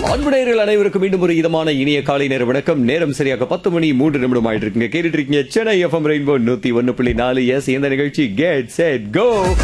அன்புடையர்கள் அனைவருக்கும் மீண்டும் ஒரு இதமான இனிய காலை நேர வணக்கம் நேரம் சரியாக பத்து மணி மூன்று நிமிடம் ஆயிட்டு இருக்குங்க கேட்டுட்டு இருக்கீங்க சென்னை எஃப்எம் ரெயின்போ நூத்தி ஒன்னு புள்ளி நாலு எஸ் இந்த நிகழ்ச்சி கெட் செட் கோ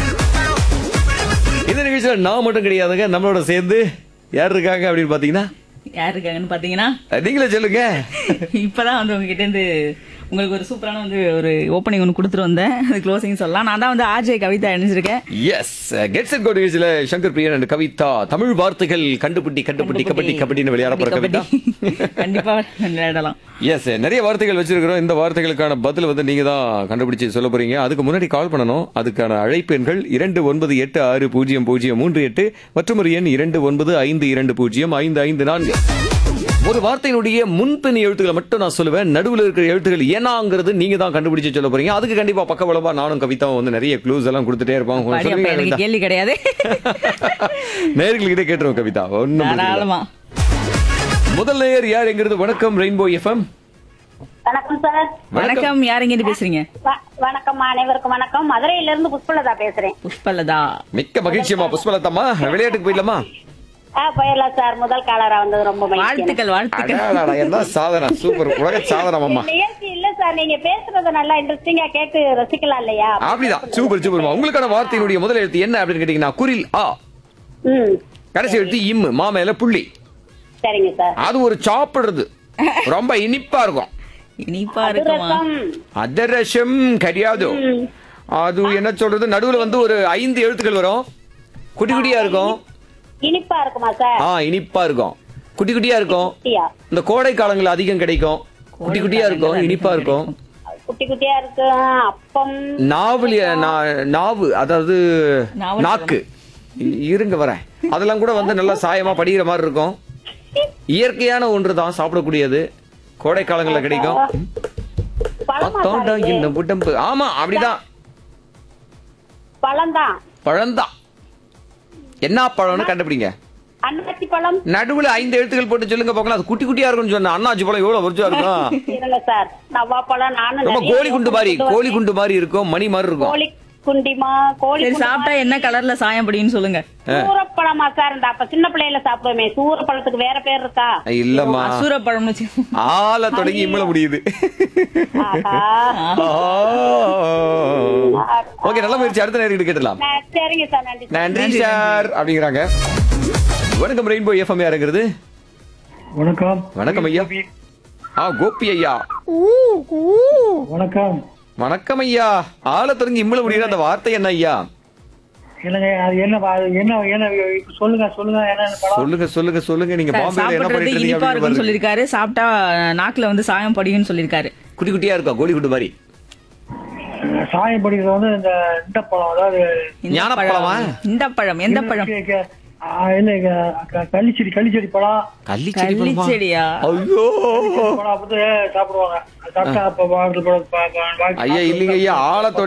இந்த நிகழ்ச்சியில நான் மட்டும் கிடையாதுங்க நம்மளோட சேர்ந்து யார் இருக்காங்க அப்படின்னு பாத்தீங்கன்னா யார் இருக்காங்கன்னு பாத்தீங்கன்னா நீங்களே சொல்லுங்க இப்பதான் வந்து உங்ககிட்ட இருந்து உங்களுக்கு ஒரு சூப்பரான வந்து ஒரு ஓப்பனிங் ஒன்று கொடுத்துட்டு வந்தேன் அது க்ளோசிங் சொல்லலாம் நான் தான் வந்து ஆர்ஜே கவிதா இணைஞ்சிருக்கேன் எஸ் கெட் செட் கோ நிகழ்ச்சியில சங்கர் பிரியன் அண்ட் கவிதா தமிழ் வார்த்தைகள் கண்டுபிடி கண்டுபிடி கபடி கபடின்னு விளையாட போற கவிதா கண்டிப்பா விளையாடலாம் எஸ் நிறைய வார்த்தைகள் வச்சிருக்கிறோம் இந்த வார்த்தைகளுக்கான பதில் வந்து நீங்க தான் கண்டுபிடிச்சு சொல்ல போறீங்க அதுக்கு முன்னாடி கால் பண்ணணும் அதுக்கான அழைப்பு எண்கள் இரண்டு ஒன்பது எட்டு ஆறு பூஜ்ஜியம் பூஜ்ஜியம் மூன்று எட்டு மற்றும் ஒரு எண் இரண்டு ஒன்பது ஐந்து இரண்டு பூஜ்ஜியம் ஐந்து ஐந்து நான்கு ஒரு வார்த்தையினுடைய முன்பின் எழுத்துக்களை மட்டும் நான் சொல்லுவேன் நடுவில் இருக்கிற எழுத்துக்கள் ஏனாங்கிறது நீங்க தான் கண்டுபிடிச்சு சொல்ல போறீங்க அதுக்கு கண்டிப்பா பக்கபலமா நானும் கவிதாவும் வந்து நிறைய க்ளூஸ் எல்லாம் கொடுத்துட்டே இருப்பாங்க கொஞ்சம் பாடி அப்ப சொல்லுங்க எனக்கு கவிதா. கேள்வி கிடையாது நேயர்கள்கிட்ட கேட்டுருவோம் கவிதா ஒன்னும் பிரச்சனை இல்ல. தாராளமா முதல் நேயர் யார் எங்கிறது வணக்கம் ரெயின்போ எஃப்எம் வணக்கம் சார் வணக்கம் யாருங்க இருந்து பேசுறீங்க வ- வணக்கம் அனைவருக்கும் வணக்கம் மதுரையில இருந்து புஷ்பலதா பேசுறேன் புஷ்பலதா மிக்க மகிழ்ச்சியம்மா புஷ்பலதாம்மா விளையாட்டுக்கு போயிடலாமா ஆ போயிடலாம் சார் முதல் காலரா வந்தது ரொம்ப மகிழ்ச்சி வாழ்த்துக்கள் வாழ்த்துக்கள் அடாடாடா, என்ன சாதனை சூப்பர் உலக சாதனமாம்மா நிகழ்ச்சி இல்ல சார் நீங்க பேசுறது நல்லா இன்ட்ரெஸ்டிங்கா கேட்டு ரசிக்கலாம் இல்லையா அப்படிதான் சூப்பர் சூப்பர்மா உங்களுக்கான வார்த்தையினுடைய முதல் எழுத்து என்ன அப்படின்னு கேட்டீங்கன்னா குரில் ஆ ம் கடைசி எழுத்து இம் மாமேல புள்ளி சரிங்க சார் அது ஒரு சாப்பிடுறது ரொம்ப இனிப்பா இருக்கும் இனிப்பா இருக்குமா ரசம் அதரசம் கிடையாது அது என்ன சொல்றது நடுவுல வந்து ஒரு ஐந்து எழுத்துக்கள் வரும் குட்டி குட்டியா இருக்கும் இனிப்பா இருக்குமா சார் ஆ இனிப்பா இருக்கும் குட்டி குட்டியா இருக்கும் குட்டியா இந்த கோடை காலங்கள் அதிகம் கிடைக்கும் குட்டி குட்டியா இருக்கும் இனிப்பா இருக்கும் குட்டி குட்டியா இருக்கு அப்பம் நாவலிய நா- நாவு அதாவது நாவல் நாக்கு இ- இருங்க வரேன் அதெல்லாம் கூட வந்து நல்லா சாயமா படிக்கிற மாதிரி இருக்கும் இயற்கையான ஒன்று தான் சாப்பிடக்கூடியது கோடை காலங்கள்ல கிடைக்கும் பழமா அத்தாண்டா சார் இந்த உடம்பு ஆமா அப்படிதான் பழம் தான் பழம்தான் என்ன பழம்னு கண்டுபிடிங்க அன்னாச்சி பழம் நடுவுல ஐந்து எழுத்துக்கள் போட்டு சொல்லுங்க பார்க்கலாம் அது குட்டி குட்டியா இருக்கும்னு சொன்ன அண்ணாச்சி பழம் எவ்வளவு வருஷம் இருக்கும் இருங்க சார் நவ்வா பழம் நானும் ரொம்ப நிறைய கோழி குண்டு மாதிரி கொண்டு கோழி வரேன். குண்டு மாதிரி இருக்கும் மணி மாதிரி இருக்கும் கோழி குண்டிமா கோழி சரி குண்டு சாப்பிட்டா என்ன கலர்ல சாயம் படின்னு சொல்லுங்க சூரப்பழமா சார் இந்த அப்ப சின்ன பிள்ளையில சாப்பிடுவோமே சூரப்பழத்துக்கு வேற பேர் இருக்கா இல்லம்மா அசுர பழம்னு வச்சு ஆள தொடங்கி இம்மல முடியுது ஆஹா. ஓகே நல்ல முயற்சி அடுத்த நேரம் கேட்டலாம் ந- சரிங்க சார் நன்றி சார். நன்றி சார் அப்படிங்கிறாங்க வணக்கம் ரெயின்போ எஃப்எம் யாருங்கிறது வணக்கம் வணக்கம் ஐயா ஆ கோபி ஐயா வணக்கம் வணக்கம் ஐயா ஆள தொடங்கி இம்மல முடியுற அந்த வார்த்தை என்ன ஐயா இல்லைங்க அது என்ன பா- அது என்ன என்ன இப்ப சொல்லுங்க சொல்லுங்க என்னென்ன படம் சொல்லுங்க சொல்லுங்க சொல்லுங்க நீங்க பாம்பேல என்ன சாப்பிடுறது பண்ணிட்டு இருந்தீங்க இனிப்பா அப்படின்னு இருக்கும்னு பாருங்க. சொல்லிருக்காரு சாப்பிட்டா நாக்குல வந்து சாயம் படியும்னு சொல்லிருக்காரு குட்டி குட்டியா இருக்கும் கோழி குண்டு மாதிரி சாயம் படிக்கிறது வந்து இந்த இந்த பழம் அதாவது இந்த ஞானப்பழமா? பழம். இந்த பழம் எந்த பழம் கே- கே- ஆ, இல்ல க- க- கள்ளிச்செடி கள்ளிச்செடி பழம் கள்ளிச்செடி பழமா? கள்ளிச்செடியா ஐயோ பழம் வந்து சாப்பிடுவாங்க அது சாப்பிட்டா அப்ப வாழ்க்கை பழம் ப- ப- வாழ்க்கை ஐயா இல்லைங்க ஐயா ஆள